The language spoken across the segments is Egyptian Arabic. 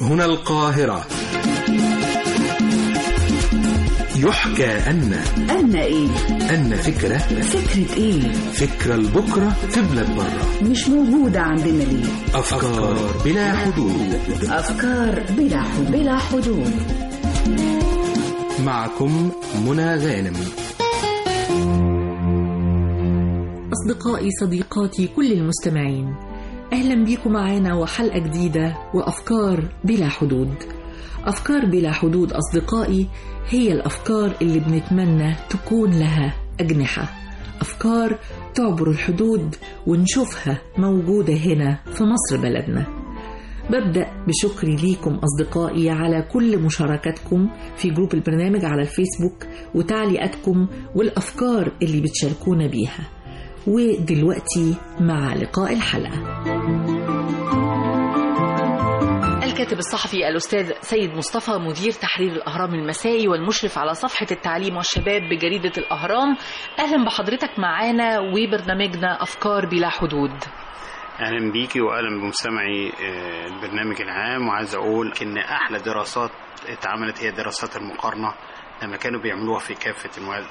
هنا القاهرة يحكى أن أن إيه؟ أن فكرة فكرة إيه؟ فكرة لبكرة في بلاد برة مش موجودة عندنا ليه؟ أفكار بلا حدود أفكار بلا حدود بلا حدود معكم منى غانم أصدقائي صديقاتي كل المستمعين أهلا بيكم معانا وحلقة جديدة وأفكار بلا حدود أفكار بلا حدود أصدقائي هي الأفكار اللي بنتمنى تكون لها أجنحة أفكار تعبر الحدود ونشوفها موجودة هنا في مصر بلدنا ببدأ بشكري ليكم أصدقائي على كل مشاركاتكم في جروب البرنامج على الفيسبوك وتعليقاتكم والأفكار اللي بتشاركونا بيها ودلوقتي مع لقاء الحلقة الكاتب الصحفي الأستاذ سيد مصطفى مدير تحرير الأهرام المسائي والمشرف على صفحة التعليم والشباب بجريدة الأهرام أهلا بحضرتك معانا وبرنامجنا أفكار بلا حدود اهلا بيكي واهلا بمستمعي البرنامج العام وعايز اقول ان احلى دراسات اتعملت هي دراسات المقارنه لما كانوا بيعملوها في كافة المواد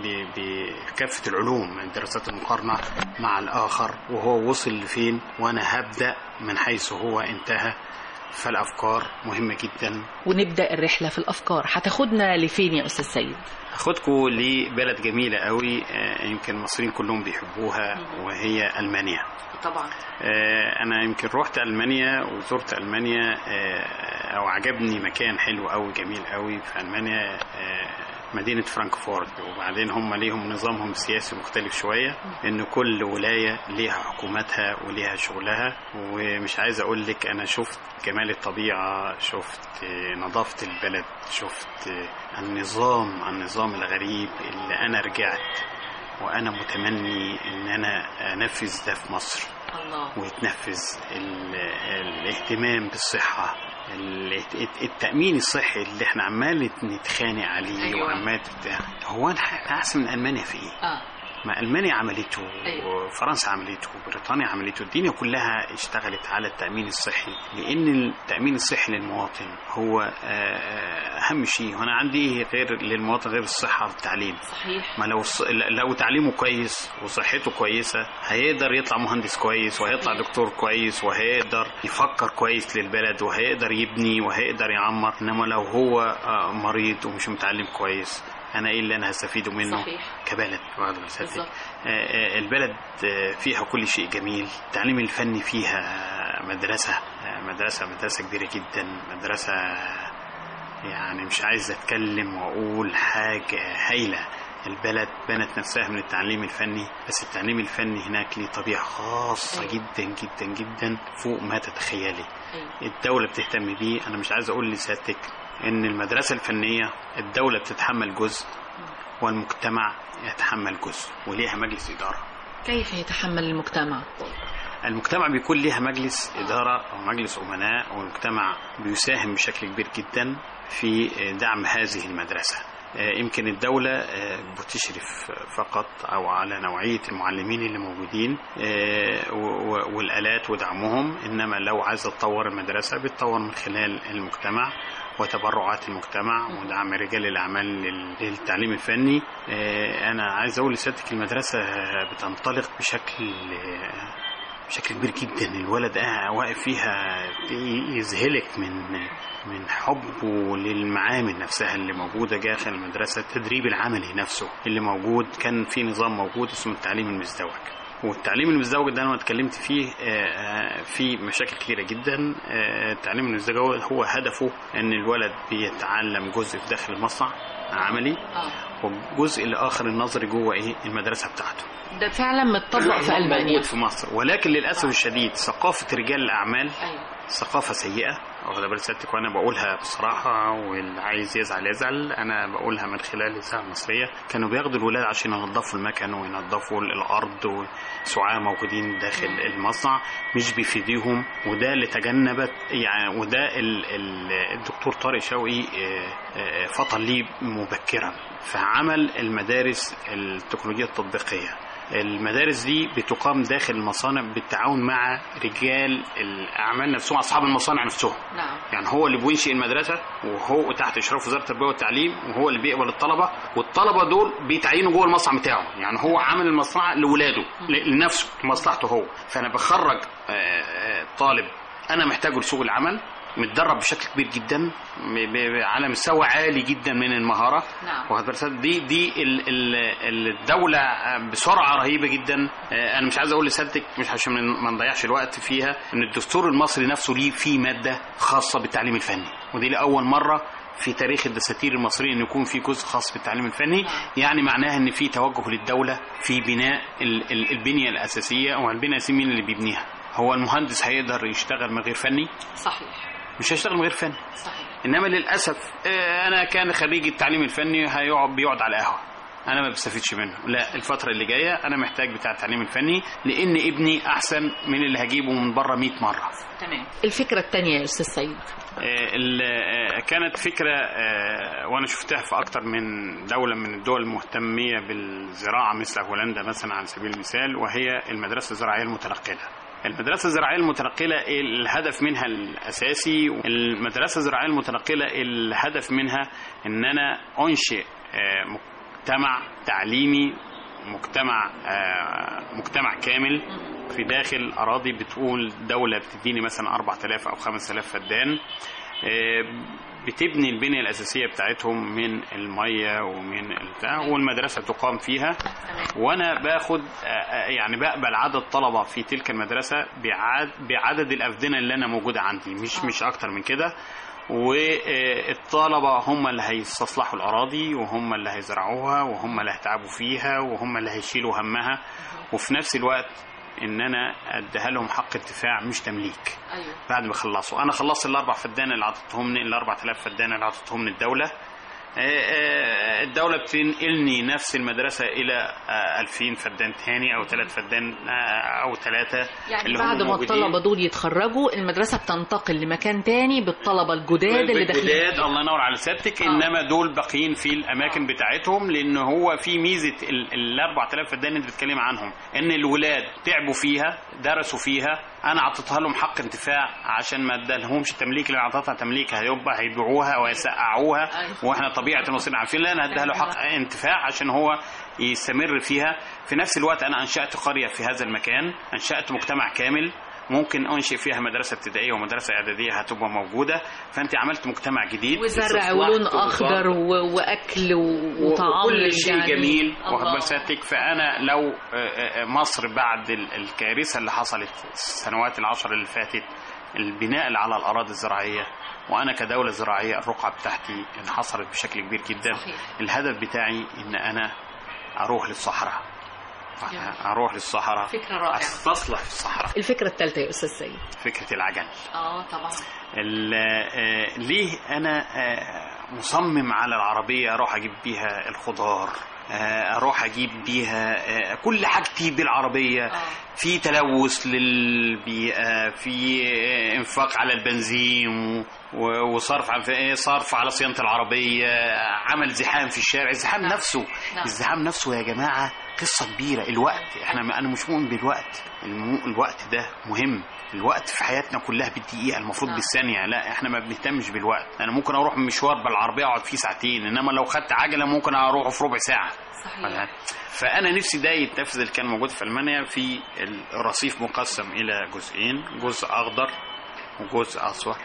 بكافة العلوم دراسات المقارنة مع الآخر وهو وصل لفين وأنا هبدأ من حيث هو انتهى فالأفكار مهمة جدا ونبدأ الرحلة في الأفكار هتاخدنا لفين يا أستاذ سيد؟ هاخدكم لبلد جميلة قوي يمكن المصريين كلهم بيحبوها وهي ألمانيا طبعا أنا يمكن رحت ألمانيا وزرت ألمانيا أو عجبني مكان حلو قوي جميل قوي في ألمانيا مدينة فرانكفورت وبعدين هم ليهم نظامهم السياسي مختلف شوية ان كل ولاية ليها حكومتها وليها شغلها ومش عايز اقول لك انا شفت جمال الطبيعة شفت نظافة البلد شفت النظام النظام الغريب اللي انا رجعت وانا متمني ان انا انفذ ده في مصر الله. ويتنفذ الاهتمام بالصحة التأمين الصحي اللي احنا عمال نتخانق عليه أيوة. وعمال هو انا احسن من المانيا في ايه؟ آه. ما المانيا عملته أيوة. وفرنسا عملته وبريطانيا عملته الدنيا كلها اشتغلت على التامين الصحي لان التامين الصحي للمواطن هو اهم شيء وانا عندي ايه غير للمواطن غير الصحه والتعليم صحيح ما لو لو تعليمه كويس وصحته كويسه هيقدر يطلع مهندس كويس وهيطلع دكتور كويس وهيقدر يفكر كويس للبلد وهيقدر يبني وهيقدر يعمر انما لو هو مريض ومش متعلم كويس انا ايه اللي انا هستفيده منه صحيح. كبلد بالظبط. البلد فيها كل شيء جميل التعليم الفني فيها مدرسة مدرسة مدرسة كبيرة جدا مدرسة يعني مش عايز اتكلم واقول حاجة هايلة البلد بنت نفسها من التعليم الفني بس التعليم الفني هناك ليه طبيعة خاصة جدا جدا جدا فوق ما تتخيلي الدولة بتهتم بيه أنا مش عايز أقول لسيادتك إن المدرسة الفنية الدولة بتتحمل جزء والمجتمع يتحمل جزء وليها مجلس إدارة كيف يتحمل المجتمع؟ المجتمع بيكون ليها مجلس إدارة أو مجلس أمناء والمجتمع بيساهم بشكل كبير جدا في دعم هذه المدرسة يمكن الدولة بتشرف فقط أو على نوعية المعلمين اللي موجودين والآلات ودعمهم إنما لو عايزة تطور المدرسة بتطور من خلال المجتمع وتبرعات المجتمع ودعم رجال الأعمال للتعليم الفني أنا عايز أقول لسيادتك المدرسة بتنطلق بشكل بشكل كبير جدا الولد واقف فيها يذهلك من من حبه للمعامل نفسها اللي موجودة داخل المدرسة التدريب العملي نفسه اللي موجود كان في نظام موجود اسمه التعليم المزدوج والتعليم المزدوج ده انا اتكلمت فيه في مشاكل كتيره جدا التعليم المزدوج هو هدفه ان الولد بيتعلم جزء في داخل المصنع عملي والجزء الاخر النظري جوه ايه المدرسه بتاعته ده فعلا متطبق في المانيا موجود في مصر ولكن للاسف الشديد ثقافه رجال الاعمال أيوة. ثقافه سيئه واخده بال سيادتك وانا بقولها بصراحه واللي عايز يزعل يزعل انا بقولها من خلال الاذاعه المصريه كانوا بياخدوا الولاد عشان ينظفوا المكان وينظفوا الارض وسعاه موجودين داخل المصنع مش بيفيديهم وده اللي تجنبت يعني وده ال ال الدكتور طارق شوقي فطن ليه مبكرا فعمل المدارس التكنولوجيا التطبيقيه المدارس دي بتقام داخل المصانع بالتعاون مع رجال الاعمال نفسهم اصحاب المصانع نفسهم نعم يعني هو اللي بينشئ المدرسه وهو تحت اشراف وزاره التربيه والتعليم وهو اللي بيقبل الطلبه والطلبه دول بيتعينوا جوه المصنع بتاعه يعني هو عامل المصنع لاولاده ل- لنفسه لمصلحته هو فانا بخرج آه، آه، طالب انا محتاجه لسوق العمل متدرب بشكل كبير جدا ب- ب- على مستوى عالي جدا من المهاره نعم. واخد بالك دي دي ال- ال- الدوله بسرعه رهيبه جدا آه، انا مش عايز اقول لسيادتك مش عشان ما نضيعش الوقت فيها ان الدستور المصري نفسه ليه فيه ماده خاصه بالتعليم الفني ودي لاول مره في تاريخ الدساتير المصريه ان يكون في جزء خاص بالتعليم الفني يعني معناها ان في توجه للدوله في بناء ال- ال- البنيه الاساسيه او البنيه الاساسيه مين اللي بيبنيها هو المهندس هيقدر يشتغل من غير فني صحيح مش هيشتغل من غير فني صحيح انما للاسف آه، انا كان خريج التعليم الفني هيقعد بيقعد على قهوه انا ما بستفيدش منه لا الفتره اللي جايه انا محتاج بتاع التعليم الفني لان ابني احسن من اللي هجيبه من بره 100 مره تمام الفكرة الثانية يا أستاذ سيد آه، ال- آه، كانت فكرة آه، وأنا شفتها في أكتر من دولة من الدول المهتمية بالزراعة مثل هولندا مثلا على سبيل المثال وهي المدرسة الزراعية المتنقلة المدرسة الزراعية المتنقلة الهدف منها الأساسي المدرسة الزراعية المتنقلة الهدف منها إن أنا أنشئ آه، مجتمع تعليمي مجتمع آه، مجتمع كامل في داخل أراضي بتقول دولة بتديني مثلا 4000 أو 5000 فدان آه، بتبني البنية الأساسية بتاعتهم من المية ومن البتاع والمدرسة تقام فيها وأنا باخد آه، آه، يعني بقبل عدد طلبة في تلك المدرسة بعد بعدد الأفدنة اللي أنا موجودة عندي مش مش أكتر من كده والطلبة هم اللي هيستصلحوا الأراضي وهم اللي هيزرعوها وهم اللي هيتعبوا فيها وهم اللي هيشيلوا همها وفي نفس الوقت ان انا اديها لهم حق انتفاع مش تمليك أيوه بعد ما خلصوا انا خلصت الاربع فدان اللي عطتهم ال 4000 فدان اللي عطتهم الدوله آه، آه، الدولة بتنقلني نفس المدرسة إلى آه، 2000 فدان تاني أو ثلاث فدان آه، أو ثلاثة يعني اللي هم بعد ما موجودين. الطلبة دول يتخرجوا المدرسة بتنتقل لمكان تاني بالطلبة الجداد اللي داخلين الجداد فيها. الله ينور على سيادتك آه. انما دول باقيين في الاماكن بتاعتهم لان هو في ميزه ال ال 4000 فدان اللي بتتكلم عنهم ان الولاد تعبوا فيها درسوا فيها انا عطيتها لهم حق انتفاع عشان ما ادالهمش تمليك اللي اعطيتها تمليك هيبقى هيبيعوها ويسقعوها أيوة. واحنا طبيعه المصريين عارفين لا انا هديها له حق انتفاع عشان هو يستمر فيها في نفس الوقت انا انشات قريه في هذا المكان انشات مجتمع كامل ممكن انشئ فيها مدرسه ابتدائيه ومدرسه اعداديه هتبقى موجوده فانت عملت مجتمع جديد وزرع استصلاح ولون وزرع. أخضر و... وأكل و... وطعام وكل شيء يعني. جميل واخد الله. بال سيادتك فانا لو آه، آه، مصر بعد ال- الكارثه اللي حصلت السنوات العشر اللي فاتت البناء اللي على الاراضي الزراعيه وانا كدوله زراعيه الرقعه بتاعتي انحصرت بشكل كبير جدا صحيح. الهدف بتاعي ان انا اروح للصحراء جميل. اروح للصحراء فكرة رائعة. استصلح في الصحراء الفكرة الثالثة يا أستاذ سيد فكره العجل اه طبعا ال- آه، ليه انا آه، مصمم على العربيه اروح اجيب بيها الخضار آه، اروح اجيب بيها آه، كل حاجتي بالعربيه آه. في تلوث للبيئه في آه، انفاق على البنزين و- و- وصرف على إيه؟ صرف على صيانه العربيه عمل زحام في الشارع الزحام نفسه نعم. الزحام نفسه يا جماعه قصه كبيره الوقت احنا انا مش مؤمن بالوقت الم- الوقت ده مهم الوقت في حياتنا كلها بالدقيقه المفروض نعم. بالثانيه لا احنا ما بنهتمش بالوقت انا ممكن اروح مشوار بالعربيه اقعد فيه ساعتين انما لو خدت عجله ممكن اروح في ربع ساعه صحيح فانا نفسي ده يتنفذ اللي كان موجود في المانيا في الرصيف مقسم الى جزئين جزء اخضر وجزء اصفر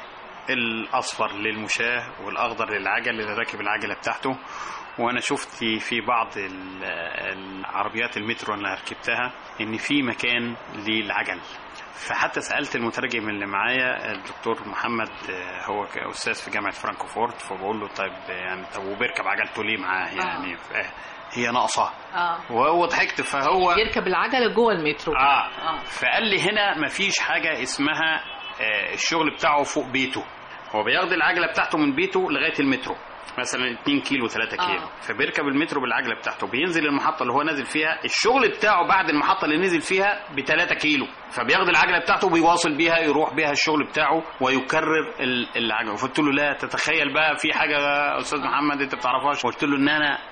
الاصفر للمشاه والاخضر للعجل اللي راكب العجله بتاعته وانا شفت في بعض ال- العربيات المترو اللي ركبتها ان في مكان للعجل فحتى سالت المترجم اللي معايا الدكتور محمد آه، هو ك- استاذ في جامعه فرانكفورت فبقول له طيب يعني طب وبيركب عجلته ليه معاه يعني ف- هي ناقصه اه وهو ضحكت فهو يركب العجلة جوه المترو اه آه. فقال لي هنا مفيش حاجه اسمها آه، الشغل بتاعه فوق بيته هو بياخد العجله بتاعته من بيته لغايه المترو مثلا 2 كيلو 3 آه. كيلو فبيركب المترو بالعجله بتاعته بينزل المحطه اللي هو نازل فيها الشغل بتاعه بعد المحطه اللي نزل فيها ب 3 كيلو فبياخد العجله بتاعته وبيواصل بيها يروح بيها الشغل بتاعه ويكرر ال- العجله فقلت له لا تتخيل بقى في حاجه يا استاذ محمد انت بتعرفهاش قلت له ان انا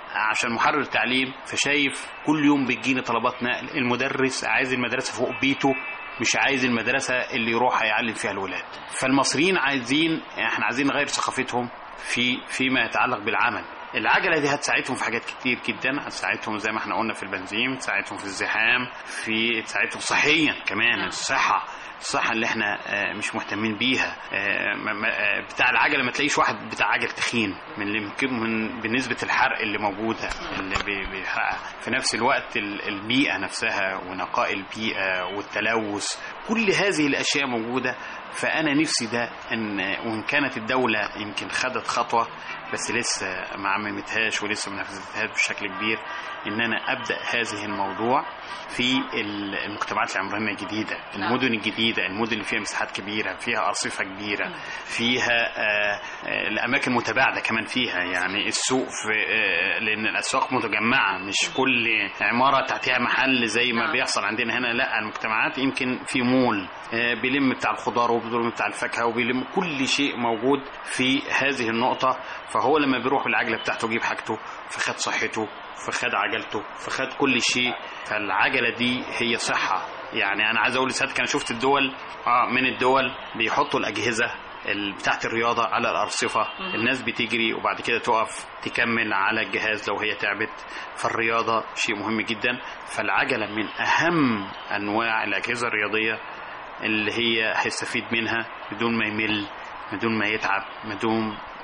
عشان محرر تعليم فشايف كل يوم بتجيني طلبات نقل المدرس عايز المدرسه فوق بيته مش عايز المدرسه اللي يروح هيعلم فيها الولاد فالمصريين عايزين احنا عايزين نغير ثقافتهم في فيما يتعلق بالعمل العجله دي هتساعدهم في حاجات كتير جدا هتساعدهم زي ما احنا قلنا في البنزين تساعدهم في الزحام في تساعدهم صحيا كمان الصحه الصحة اللي احنا آه، مش مهتمين بيها آه، ما- ما- آه، بتاع العجلة ما تلاقيش واحد بتاع عجل تخين من اللي يمكن من بنسبة الحرق اللي موجودة اللي بي- بيحرقها في نفس الوقت ال- البيئة نفسها ونقاء البيئة والتلوث كل هذه الأشياء موجودة فأنا نفسي ده إن وإن كانت الدولة يمكن خدت خطوة بس لسه ما عممتهاش ولسه ما نفذتهاش بشكل كبير ان انا ابدا هذه الموضوع في ال- المجتمعات العمرانيه الجديده المدن الجديده المدن اللي فيها مساحات كبيره فيها ارصفه كبيره فيها آه، آه، الاماكن متباعده كمان فيها يعني السوق في آه، لان الاسواق متجمعه مش كل عماره تحتها محل زي ما بيحصل عندنا هنا لا المجتمعات يمكن في مول آه، بيلم بتاع الخضار وبيلم بتاع الفاكهه وبيلم كل شيء موجود في هذه النقطه فهو لما بيروح بالعجله بتاعته يجيب حاجته فخد صحته فخد عجلته فخد كل شيء فالعجله دي هي صحه يعني انا عايز اقول لسيادتك انا شفت الدول اه من الدول بيحطوا الاجهزه ال- بتاعت الرياضة على الأرصفة الناس بتجري وبعد كده تقف تكمل على الجهاز لو هي تعبت فالرياضة شيء مهم جدا فالعجلة من أهم أنواع الأجهزة الرياضية اللي هي هيستفيد منها بدون ما يمل بدون ما يتعب بدون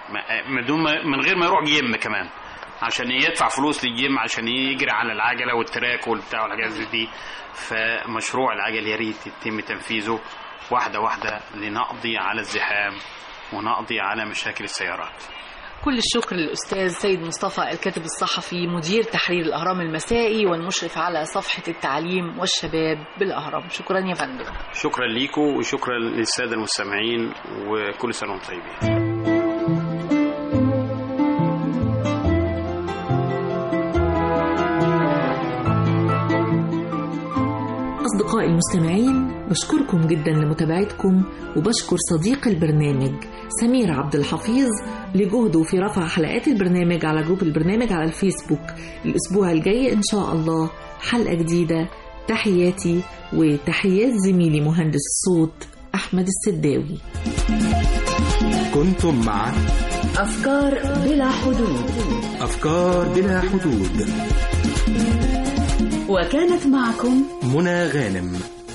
ما بدون ما من غير ما يروح جيم كمان عشان يدفع فلوس للجيم عشان يجري على العجله والتراك والبتاع والحاجات زي دي فمشروع العجل يا ريت يتم تنفيذه واحده واحده لنقضي على الزحام ونقضي على مشاكل السيارات كل الشكر للأستاذ سيد مصطفى الكاتب الصحفي مدير تحرير الأهرام المسائي والمشرف على صفحة التعليم والشباب بالأهرام شكرا يا فندم شكرا ليكم وشكرا للساده المستمعين وكل سنه وانتم طيبين أصدقائي المستمعين بشكركم جدا لمتابعتكم وبشكر صديق البرنامج سمير عبد الحفيظ لجهده في رفع حلقات البرنامج على جروب البرنامج على الفيسبوك الأسبوع الجاي إن شاء الله حلقة جديدة تحياتي وتحيات زميلي مهندس الصوت أحمد السداوي كنتم مع أفكار بلا حدود أفكار بلا حدود وكانت معكم منى غانم